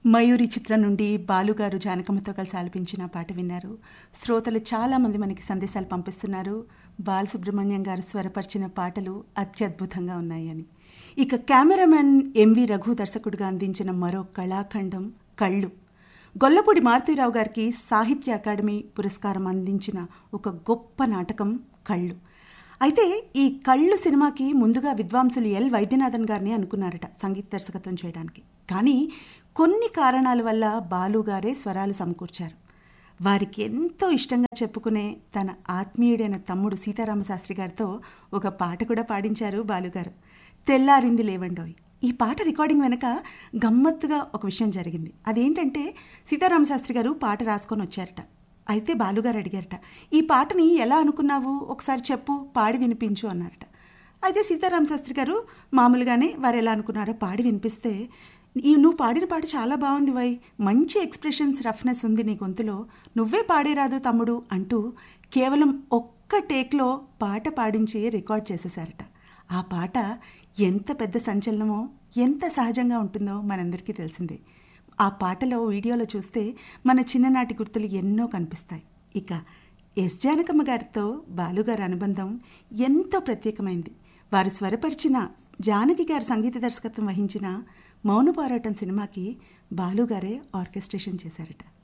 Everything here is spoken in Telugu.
మయూరి చిత్రం నుండి బాలుగారు జానకమ్మతో కలిసి ఆలపించిన పాట విన్నారు శ్రోతలు చాలామంది మనకి సందేశాలు పంపిస్తున్నారు బాలసుబ్రహ్మణ్యం గారు స్వరపరిచిన పాటలు అత్యద్భుతంగా ఉన్నాయని ఇక కెమెరామెన్ ఎంవి రఘు దర్శకుడిగా అందించిన మరో కళాఖండం కళ్ళు గొల్లపూడి మారుతీరావు గారికి సాహిత్య అకాడమీ పురస్కారం అందించిన ఒక గొప్ప నాటకం కళ్ళు అయితే ఈ కళ్ళు సినిమాకి ముందుగా విద్వాంసులు ఎల్ వైద్యనాథన్ గారిని అనుకున్నారట సంగీత దర్శకత్వం చేయడానికి కానీ కొన్ని కారణాల వల్ల బాలు గారే స్వరాలు సమకూర్చారు వారికి ఎంతో ఇష్టంగా చెప్పుకునే తన ఆత్మీయుడైన తమ్ముడు సీతారామశాస్త్రి గారితో ఒక పాట కూడా పాడించారు బాలుగారు తెల్లారింది లేవండోయ్ ఈ పాట రికార్డింగ్ వెనక గమ్మత్తుగా ఒక విషయం జరిగింది అదేంటంటే సీతారామశాస్త్రి గారు పాట రాసుకొని వచ్చారట అయితే బాలుగారు అడిగారట ఈ పాటని ఎలా అనుకున్నావు ఒకసారి చెప్పు పాడి వినిపించు అన్నారట అయితే సీతారామశాస్త్రి గారు మామూలుగానే వారు ఎలా అనుకున్నారో పాడి వినిపిస్తే ఈ నువ్వు పాడిన పాట చాలా బాగుంది వై మంచి ఎక్స్ప్రెషన్స్ రఫ్నెస్ ఉంది నీ గొంతులో నువ్వే పాడేరాదు తమ్ముడు అంటూ కేవలం ఒక్క టేక్లో పాట పాడించి రికార్డ్ చేసేశారట ఆ పాట ఎంత పెద్ద సంచలనమో ఎంత సహజంగా ఉంటుందో మనందరికీ తెలిసిందే ఆ పాటలో వీడియోలో చూస్తే మన చిన్ననాటి గుర్తులు ఎన్నో కనిపిస్తాయి ఇక ఎస్ జానకమ్మ గారితో బాలుగారి అనుబంధం ఎంతో ప్రత్యేకమైంది వారు స్వరపరిచిన జానకి గారి సంగీత దర్శకత్వం వహించిన మౌన పోరాటం సినిమాకి బాలుగారే ఆర్కెస్ట్రేషన్ చేశారట